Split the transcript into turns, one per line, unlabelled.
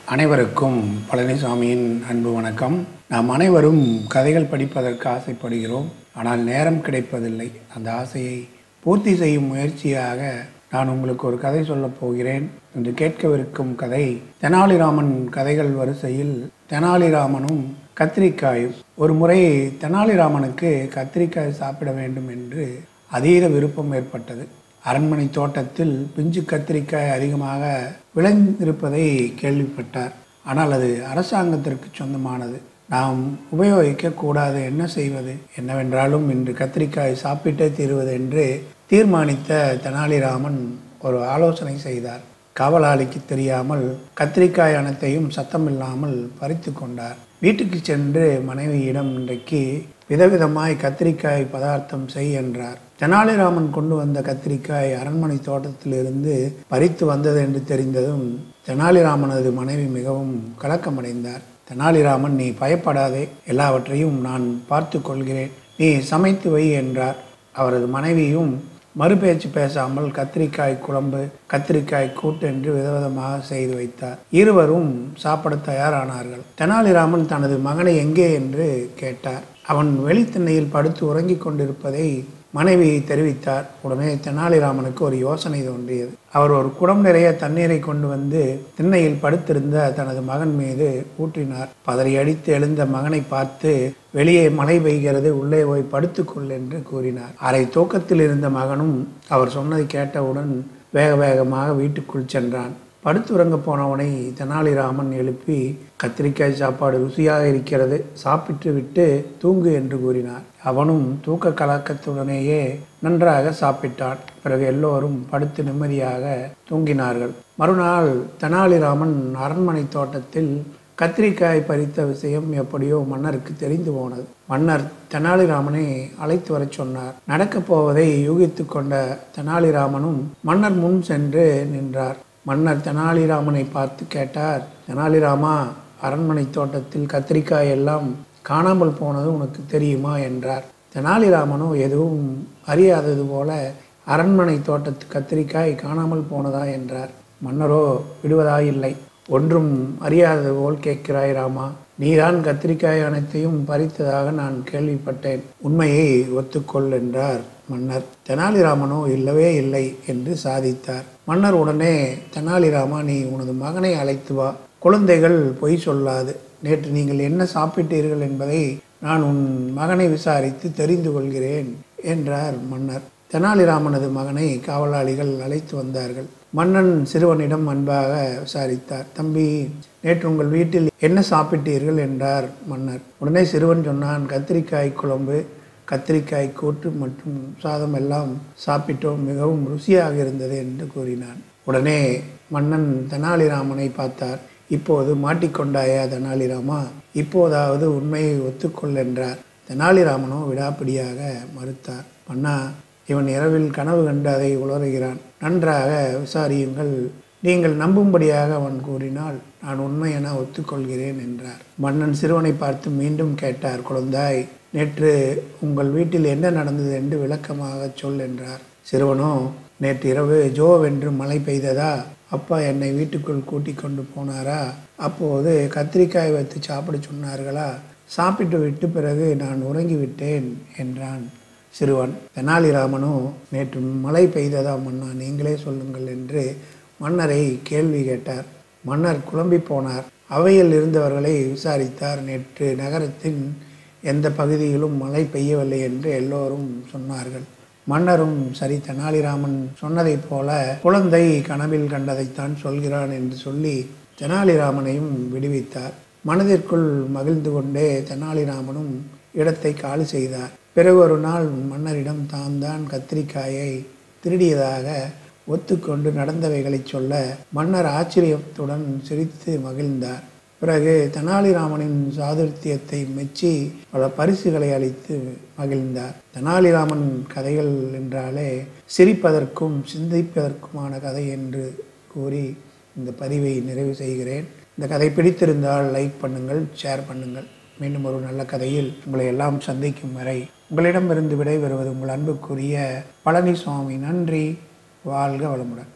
அனைவருக்கும் பழனிசாமியின் அன்பு வணக்கம் நாம் அனைவரும் கதைகள் படிப்பதற்கு ஆசைப்படுகிறோம் ஆனால் நேரம் கிடைப்பதில்லை அந்த ஆசையை பூர்த்தி செய்யும் முயற்சியாக நான் உங்களுக்கு ஒரு கதை சொல்லப் போகிறேன் என்று கேட்கவிருக்கும் கதை தெனாலிராமன் கதைகள் வரிசையில் தெனாலிராமனும் கத்திரிக்காயும் ஒரு முறை தெனாலிராமனுக்கு கத்திரிக்காய் சாப்பிட வேண்டும் என்று அதீத விருப்பம் ஏற்பட்டது அரண்மனை தோட்டத்தில் பிஞ்சு கத்திரிக்காய் அதிகமாக விளைந்திருப்பதை கேள்விப்பட்டார் ஆனால் அது அரசாங்கத்திற்கு சொந்தமானது நாம் உபயோகிக்க கூடாது என்ன செய்வது என்னவென்றாலும் இன்று கத்திரிக்காய் சாப்பிட்டே தீருவது என்று தீர்மானித்த தெனாலிராமன் ஒரு ஆலோசனை செய்தார் காவலாளிக்கு தெரியாமல் கத்திரிக்காய் அனைத்தையும் சத்தமில்லாமல் பறித்து கொண்டார் வீட்டுக்கு சென்று மனைவியிடம் இன்றைக்கு விதவிதமாய் கத்திரிக்காய் பதார்த்தம் செய் என்றார் தெனாலிராமன் கொண்டு வந்த கத்திரிக்காய் அரண்மனை தோட்டத்திலிருந்து பறித்து வந்தது என்று தெரிந்ததும் தெனாலிராமனது மனைவி மிகவும் கலக்கமடைந்தார் தெனாலிராமன் நீ பயப்படாதே எல்லாவற்றையும் நான் பார்த்து கொள்கிறேன் நீ சமைத்து வை என்றார் அவரது மனைவியும் மறுபேச்சு பேசாமல் கத்திரிக்காய் குழம்பு கத்திரிக்காய் கூட்டு என்று விதவிதமாக செய்து வைத்தார் இருவரும் சாப்பிட தயாரானார்கள் தெனாலிராமன் தனது மகனை எங்கே என்று கேட்டார் அவன் வெளித்திண்ணையில் படுத்து உறங்கிக் கொண்டிருப்பதை மனைவி தெரிவித்தார் உடனே தெனாலிராமனுக்கு ஒரு யோசனை தோன்றியது அவர் ஒரு குடம் நிறைய தண்ணீரை கொண்டு வந்து திண்ணையில் படுத்திருந்த தனது மகன் மீது ஊற்றினார் பதறி அடித்து எழுந்த மகனை பார்த்து வெளியே மழை பெய்கிறது உள்ளே போய் படுத்துக்கொள் என்று கூறினார் அரை தூக்கத்தில் இருந்த மகனும் அவர் சொன்னதை கேட்டவுடன் வேக வேகமாக வீட்டுக்குள் சென்றான் படுத்துறங்க போனவனை தெனாலிராமன் எழுப்பி கத்திரிக்காய் சாப்பாடு ருசியாக இருக்கிறது சாப்பிட்டு விட்டு தூங்கு என்று கூறினார் அவனும் தூக்க கலக்கத்துடனேயே நன்றாக சாப்பிட்டான் பிறகு எல்லோரும் படுத்து நிம்மதியாக தூங்கினார்கள் மறுநாள் தெனாலிராமன் அரண்மனை தோட்டத்தில் கத்திரிக்காய் பறித்த விஷயம் எப்படியோ மன்னருக்கு தெரிந்து போனது மன்னர் தெனாலிராமனை அழைத்து வரச் சொன்னார் நடக்கப் போவதை யூகித்து கொண்ட தெனாலிராமனும் மன்னர் முன் சென்று நின்றார் மன்னர் தெனாலிராமனை பார்த்து கேட்டார் தெனாலிராமா அரண்மனை தோட்டத்தில் கத்திரிக்காய் எல்லாம் காணாமல் போனது உனக்கு தெரியுமா என்றார் தெனாலிராமனோ எதுவும் அறியாதது போல அரண்மனை தோட்டத்து கத்திரிக்காய் காணாமல் போனதா என்றார் மன்னரோ விடுவதாயில்லை ஒன்றும் அறியாதது போல் கேட்கிறாய் ராமா நீதான் கத்திரிக்காய் அனைத்தையும் பறித்ததாக நான் கேள்விப்பட்டேன் உண்மையை ஒத்துக்கொள் என்றார் மன்னர் தெனாலிராமனோ இல்லவே இல்லை என்று சாதித்தார் மன்னர் உடனே தெனாலிராமா நீ உனது மகனை அழைத்து வா குழந்தைகள் பொய் சொல்லாது நேற்று நீங்கள் என்ன சாப்பிட்டீர்கள் என்பதை நான் உன் மகனை விசாரித்து தெரிந்து கொள்கிறேன் என்றார் மன்னர் தெனாலிராமனது மகனை காவலாளிகள் அழைத்து வந்தார்கள் மன்னன் சிறுவனிடம் அன்பாக விசாரித்தார் தம்பி நேற்று உங்கள் வீட்டில் என்ன சாப்பிட்டீர்கள் என்றார் மன்னர் உடனே சிறுவன் சொன்னான் கத்திரிக்காய் குழம்பு கத்திரிக்காய் கூட்டு மற்றும் சாதம் எல்லாம் சாப்பிட்டோம் மிகவும் ருசியாக இருந்தது என்று கூறினான் உடனே மன்னன் தெனாலிராமனை பார்த்தார் இப்போது மாட்டிக்கொண்டாயா தெனாலிராமா இப்போதாவது உண்மையை ஒத்துக்கொள் என்றார் தெனாலிராமனோ விடாப்பிடியாக மறுத்தார் மன்னா இவன் இரவில் கனவு கண்டு அதை உளறுகிறான் நன்றாக விசாரியுங்கள் நீங்கள் நம்பும்படியாக அவன் கூறினால் நான் உண்மை என ஒத்துக்கொள்கிறேன் என்றார் மன்னன் சிறுவனை பார்த்து மீண்டும் கேட்டார் குழந்தாய் நேற்று உங்கள் வீட்டில் என்ன நடந்தது என்று விளக்கமாக சொல் என்றார் சிறுவனோ நேற்று இரவு ஜோவென்று மழை பெய்ததா அப்பா என்னை வீட்டுக்குள் கூட்டி கொண்டு போனாரா அப்போது கத்திரிக்காய் வைத்து சாப்பிட சொன்னார்களா சாப்பிட்டு விட்டு பிறகு நான் உறங்கிவிட்டேன் என்றான் சிறுவன் தெனாலிராமனோ நேற்று மழை பெய்ததா மன்னா நீங்களே சொல்லுங்கள் என்று மன்னரை கேள்வி கேட்டார் மன்னர் குழம்பி போனார் அவையில் இருந்தவர்களை விசாரித்தார் நேற்று நகரத்தின் எந்த பகுதியிலும் மழை பெய்யவில்லை என்று எல்லோரும் சொன்னார்கள் மன்னரும் சரி தெனாலிராமன் சொன்னதைப் போல குழந்தை கனவில் கண்டதைத்தான் சொல்கிறான் என்று சொல்லி தெனாலிராமனையும் விடுவித்தார் மனதிற்குள் மகிழ்ந்து கொண்டே தெனாலிராமனும் இடத்தை காலி செய்தார் பிறகு ஒரு நாள் மன்னரிடம் தான் தான் கத்திரிக்காயை திருடியதாக ஒத்துக்கொண்டு நடந்தவைகளை சொல்ல மன்னர் ஆச்சரியத்துடன் சிரித்து மகிழ்ந்தார் பிறகு தெனாலிராமனின் சாதுர்த்தியத்தை மெச்சி பல பரிசுகளை அளித்து மகிழ்ந்தார் தெனாலிராமன் கதைகள் என்றாலே சிரிப்பதற்கும் சிந்திப்பதற்குமான கதை என்று கூறி இந்த பதிவை நிறைவு செய்கிறேன் இந்த கதை பிடித்திருந்தால் லைக் பண்ணுங்கள் ஷேர் பண்ணுங்கள் மீண்டும் ஒரு நல்ல கதையில் உங்களை எல்லாம் சந்திக்கும் வரை உங்களிடமிருந்து விடைபெறுவது உங்கள் அன்புக்குரிய பழனிசுவாமி நன்றி வாழ்க வளமுடன்